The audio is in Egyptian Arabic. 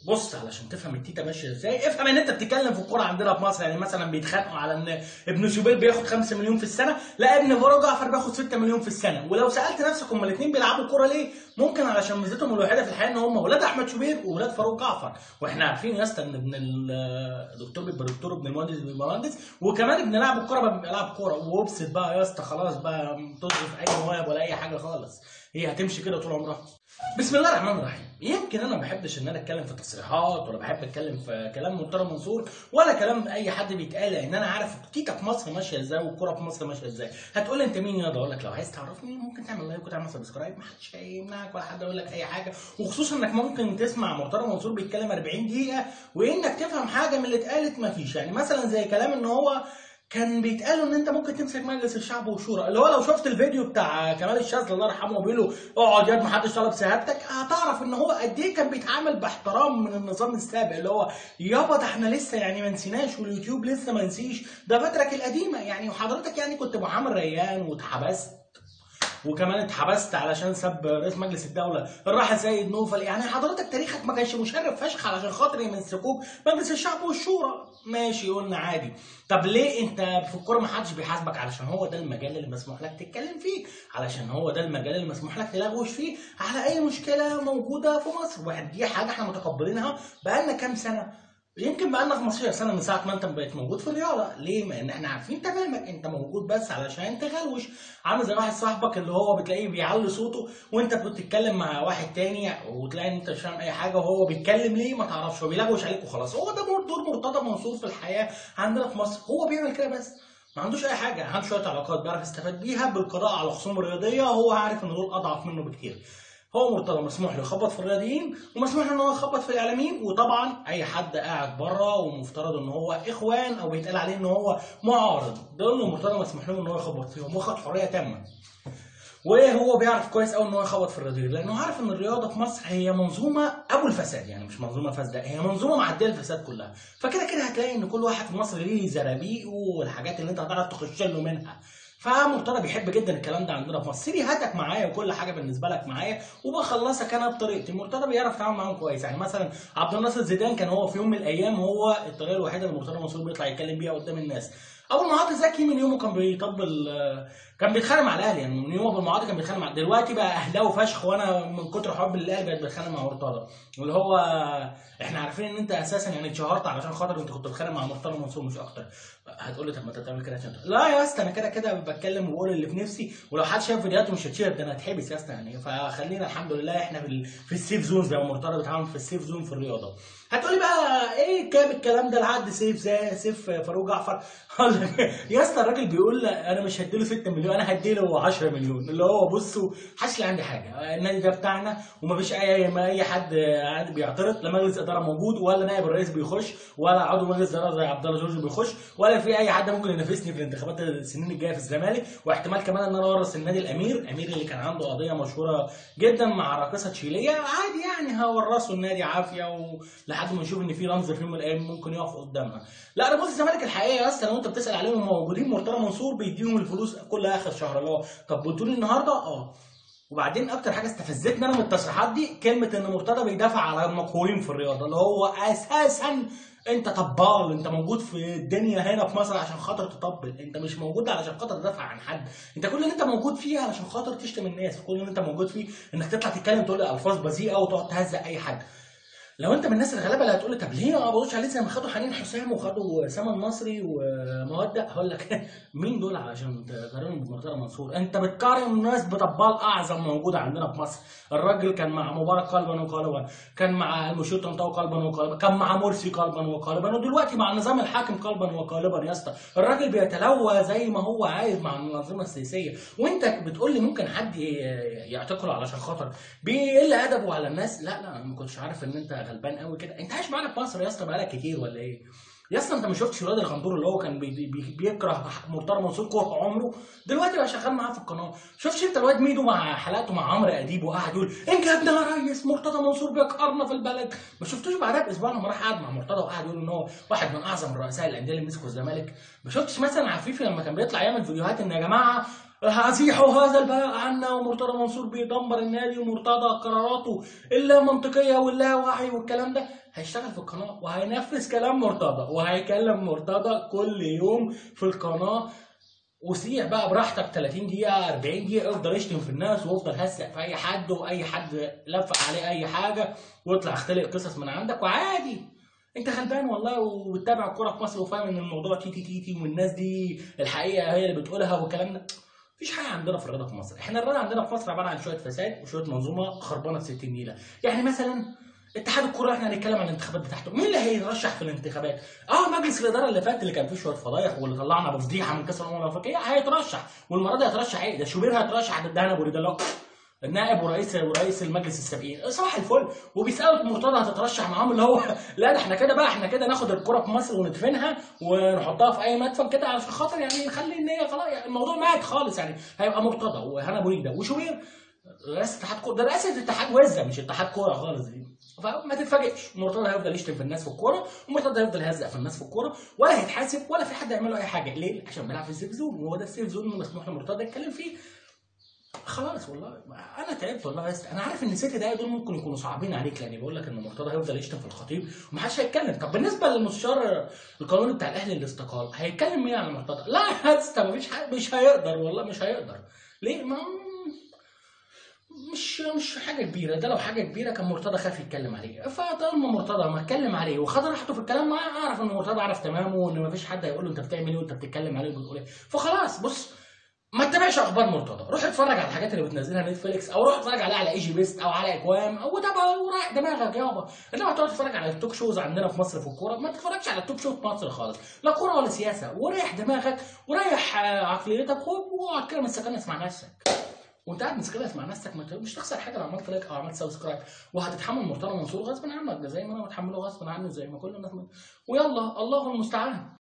بص علشان تفهم التيتا ماشيه ازاي افهم ان انت بتتكلم في الكوره عندنا في مصر يعني مثلا بيتخانقوا على ان ابن شوبير بياخد 5 مليون في السنه لا ابن فاروق جعفر بياخد 6 مليون في السنه ولو سالت نفسك هما الاثنين بيلعبوا كوره ليه ممكن علشان ميزتهم الوحيده في الحياه ان هم ولاد احمد شوبير وولاد فاروق جعفر واحنا عارفين يا اسطى ان ابن الدكتور بيبقى دكتور ابن المهندس بيبقى مهندس وكمان ابن لاعب الكوره بيبقى لاعب كوره وابسط بقى يا اسطى خلاص بقى تصرف اي مواهب ولا اي حاجه خالص هي هتمشي كده طول عمرها بسم الله الرحمن الرحيم يمكن انا ما بحبش ان انا اتكلم في تصريحات ولا بحب اتكلم في كلام مرتضى منصور ولا كلام اي حد بيتقال لان انا عارف التيتا في مصر ماشيه ازاي والكوره في مصر ماشيه ازاي هتقول لي انت مين يا اقول لك لو عايز تعرفني ممكن تعمل لايك وتعمل سبسكرايب ما حدش هيمنعك ولا حد يقول لك اي حاجه وخصوصا انك ممكن تسمع مرتضى منصور بيتكلم 40 دقيقه وانك تفهم حاجه من اللي اتقالت ما فيش يعني مثلا زي كلام ان هو كان بيتقالوا ان انت ممكن تمسك مجلس الشعب والشورى اللي هو لو شفت الفيديو بتاع كمال الشاذلي الله يرحمه بيقول له اقعد ياد محدش طلب شهادتك هتعرف ان هو قد ايه كان بيتعامل باحترام من النظام السابق اللي هو يابا ده احنا لسه يعني ما نسيناش واليوتيوب لسه ما نسيش ده فترك القديمه يعني وحضرتك يعني كنت محمد ريان واتحبست وكمان اتحبست علشان سب رئيس مجلس الدوله الراحل سيد نوفل يعني حضرتك تاريخك ما كانش مشرف فشخ علشان خاطر يمسكوك مجلس الشعب والشورى ماشي قلنا عادي طب ليه انت في الكوره ما حدش بيحاسبك علشان هو ده المجال اللي مسموح لك تتكلم فيه علشان هو ده المجال اللي مسموح لك تلغوش فيه على اي مشكله موجوده في مصر واحد دي حاجه احنا متقبلينها بقالنا كام سنه يمكن بقالنا 15 سنه من ساعه ما انت بقيت موجود في الرياضه ليه ما ان احنا عارفين تمامك انت موجود بس علشان تغلوش عامل زي واحد صاحبك اللي هو بتلاقيه بيعلي صوته وانت بتتكلم مع واحد تاني وتلاقي ان انت مش فاهم اي حاجه وهو بيتكلم ليه ما تعرفش هو بيلغوش عليك وخلاص هو ده دور مرتضى منصور في الحياه عندنا في مصر هو بيعمل كده بس ما عندوش اي حاجه عنده شويه علاقات بيعرف يستفاد بيها بالقضاء على خصوم الرياضيه هو عارف ان دول اضعف منه بكتير هو مرتضى مسموح له يخبط في الرياضيين ومسموح له ان هو يخبط في الاعلاميين وطبعا اي حد قاعد بره ومفترض ان هو اخوان او بيتقال عليه ان هو معارض دول مرتضى مسموح له ان هو يخبط فيهم واخد حريه تامه وهو بيعرف كويس قوي ان هو يخبط في الرياضيين لانه عارف ان الرياضه في مصر هي منظومه ابو الفساد يعني مش منظومه فاسده هي منظومه معديه الفساد كلها فكده كده هتلاقي ان كل واحد في مصر ليه زرابيقه والحاجات اللي انت هتعرف تخش له منها فمرتضى بيحب جدا الكلام ده عندنا في مصر سيري هاتك معايا وكل حاجه بالنسبه لك معايا وبخلصك انا بطريقتي مرتضى بيعرف يتعامل معاهم كويس يعني مثلا عبد الناصر زيدان كان هو في يوم من الايام هو الطريقه الوحيده اللي مرتضى منصور بيطلع يتكلم بيها قدام الناس اول ما عاطي زكي من يومه كان بيطبل كان بيتخانق مع الاهلي يعني من يومه ابو المعاطي كان بيتخانق مع دلوقتي بقى اهلاوي فشخ وانا من كتر حب للاهلي بقيت بتخانق مع مرتضى اللي هو احنا عارفين ان انت اساسا يعني اتشهرت علشان خاطر انت كنت بتتخانق مع مرتضى منصور مش اكتر هتقول لي طب ما انت بتعمل كده عشان لا يا اسطى انا كده كده بتكلم وبقول اللي في نفسي ولو حد شاف فيديوهاتي مش هتشير ده انا هتحبس يا اسطى يعني فخلينا الحمد لله احنا في, في السيف زون زي ما مرتضى بيتعامل في السيف زون في الرياضه هتقولي بقى ايه كام الكلام ده لحد سيف زي سيف فاروق جعفر يا اسطى الراجل بيقول انا مش هديله 6 مليون انا هديله 10 مليون اللي هو بصوا حدش عندي حاجه النادي ده بتاعنا ومفيش اي ما اي حد قاعد بيعترض لا مجلس اداره موجود ولا نائب الرئيس بيخش ولا عضو مجلس اداره زي عبد الله جورج بيخش ولا في اي حد ممكن ينافسني في الانتخابات السنين الجايه في الزمالك واحتمال كمان ان انا اورث النادي الامير امير اللي كان عنده قضيه مشهوره جدا مع راقصه تشيليه عادي يعني هورثه النادي عافيه ولحد ما نشوف ان في رمز في يوم من الايام ممكن يقف قدامها لا رموز الزمالك الحقيقيه اصلا لو انت بتسال عليهم موجودين مرتضى منصور بيديهم الفلوس كل اخر شهر اللي هو طب بتقولي النهارده اه وبعدين اكتر حاجه استفزتني انا من التصريحات دي كلمه ان مرتضى بيدافع على المقهورين في الرياضه اللي هو اساسا انت طبال انت موجود في الدنيا هنا في مصر عشان خاطر تطبل انت مش موجود علشان خاطر تدافع عن حد انت كل اللي انت موجود فيه علشان خاطر تشتم الناس كل اللي انت موجود فيه انك تطلع تتكلم تقول الفاظ بذيئه وتقعد تهزق اي حد لو انت من الناس الغلابه اللي هتقول لي طب ليه ما بقولش عليه زي ما خدوا حنين حسام وخدوا سما المصري ومودة هقول لك مين دول علشان تقارنهم بمرتضى منصور انت بتقارن ناس بطبال اعظم موجوده عندنا في مصر الراجل كان مع مبارك قلبا وقالبا كان مع المشير طنطاوي قلبا وقالبا كان مع مرسي قلبا وقالبا ودلوقتي مع النظام الحاكم قلبا وقالبا يا اسطى الراجل بيتلوى زي ما هو عايز مع المنظومه السياسيه وانت بتقول لي ممكن حد يعتقله علشان خاطر بيقل ادبه على الناس لا لا انا ما كنتش عارف ان انت غلبان قوي كده انت عايش معانا في مصر يا اسطى بقالك كتير ولا ايه يا اسطى انت ما شفتش الواد الغندور اللي هو كان بي بي بيكره مرتضى منصور كره عمره دلوقتي بقى شغال معاه في القناه شفتش انت الواد ميدو مع حلقاته مع عمرو اديب وقاعد يقول انجبنا يا ريس مرتضى منصور بيقهرنا في البلد ما شفتوش بعدها باسبوع لما راح قعد مع مرتضى وقعد يقول ان هو واحد من اعظم الرؤساء الانديه اللي مسكوا الزمالك ما شفتش مثلا عفيفي لما كان بيطلع يعمل فيديوهات ان يا جماعه هزيحوا هذا البلاء عنا ومرتضى منصور بيدمر النادي ومرتضى قراراته اللا منطقيه واللا وعي والكلام ده هيشتغل في القناه وهينفذ كلام مرتضى وهيكلم مرتضى كل يوم في القناه وسيع بقى براحتك 30 دقيقة 40 دقيقة افضل اشتم في الناس وافضل هسق في أي حد وأي حد لفق عليه أي حاجة واطلع اختلق قصص من عندك وعادي انت غلبان والله وبتتابع الكوره في مصر وفاهم ان الموضوع تي تي تي تي والناس دي الحقيقه هي اللي بتقولها والكلام ده مفيش حاجه عندنا في الرياضه في مصر احنا الرياضه عندنا في مصر عباره عن شويه فساد وشويه منظومه خربانه في 60 نيله يعني مثلا اتحاد الكوره احنا هنتكلم عن الانتخابات بتاعته مين اللي هيترشح في الانتخابات اه مجلس الاداره اللي فات اللي كان فيه شويه فضايح واللي طلعنا بفضيحه من كاس الامم الافريقيه هيترشح والمره دي هيترشح ايه ده شوبير هيترشح ضد هنا ابو ريده اللي هو النائب ورئيس ورئيس المجلس السابقين صباح الفل وبيسالوا مرتضى هتترشح معاهم اللي هو لا ده احنا كده بقى احنا كده ناخد الكره في مصر وندفنها ونحطها في اي مدفن كده عشان خاطر يعني نخلي ان هي خلاص يعني الموضوع مات خالص يعني هيبقى مرتضى وهنا ابو ريده وشوبير رئاسه اتحاد كوره ده رئاسه اتحاد وزه مش اتحاد كوره خالص دي فما تتفاجئش مرتضى هيفضل يشتم في الناس في الكوره ومرتضى هيفضل يهزق في الناس في الكوره ولا هيتحاسب ولا في حد يعمل له اي حاجه ليه؟ عشان بيلعب في السيف زون وهو ده السيف زون اللي مسموح لمرتضى يتكلم فيه خلاص والله انا تعبت والله بس انا عارف ان ست دقايق دول ممكن يكونوا صعبين عليك لان بقول لك ان مرتضى هيفضل يشتم في الخطيب ومحدش هيتكلم طب بالنسبه للمستشار القانوني بتاع الاهلي اللي استقال هيتكلم مين على مرتضى؟ لا يا اسطى مفيش حد مش هيقدر والله مش هيقدر ليه؟ ما مش مش حاجه كبيره ده لو حاجه كبيره كان مرتضى خاف يتكلم عليه فطالما مرتضى ما اتكلم عليه وخد راحته في الكلام معاه اعرف ان مرتضى عارف تمامه وان مفيش حد هيقول له انت بتعمل ايه وانت بتتكلم عليه وبتقول ايه فخلاص بص ما تتابعش اخبار مرتضى روح اتفرج على الحاجات اللي بتنزلها نتفليكس او روح اتفرج عليها على ايجي بيست او على اكوام او تابع ورايح دماغك يابا انما تقعد تتفرج على التوك شوز عندنا في مصر في الكوره ما تتفرجش على التوك شو في مصر خالص لا كوره ولا سياسه وريح دماغك وريح عقليتك واقعد كده مستكنس مع نفسك وانت قاعد مستكنس مع نفسك ما مش تخسر حاجه لو عملت لايك او عملت سبسكرايب وهتتحمل مرتضى منصور غصب عنك ده زي ما انا بتحمله غصب عنه زي ما كل الناس ويلا الله المستعان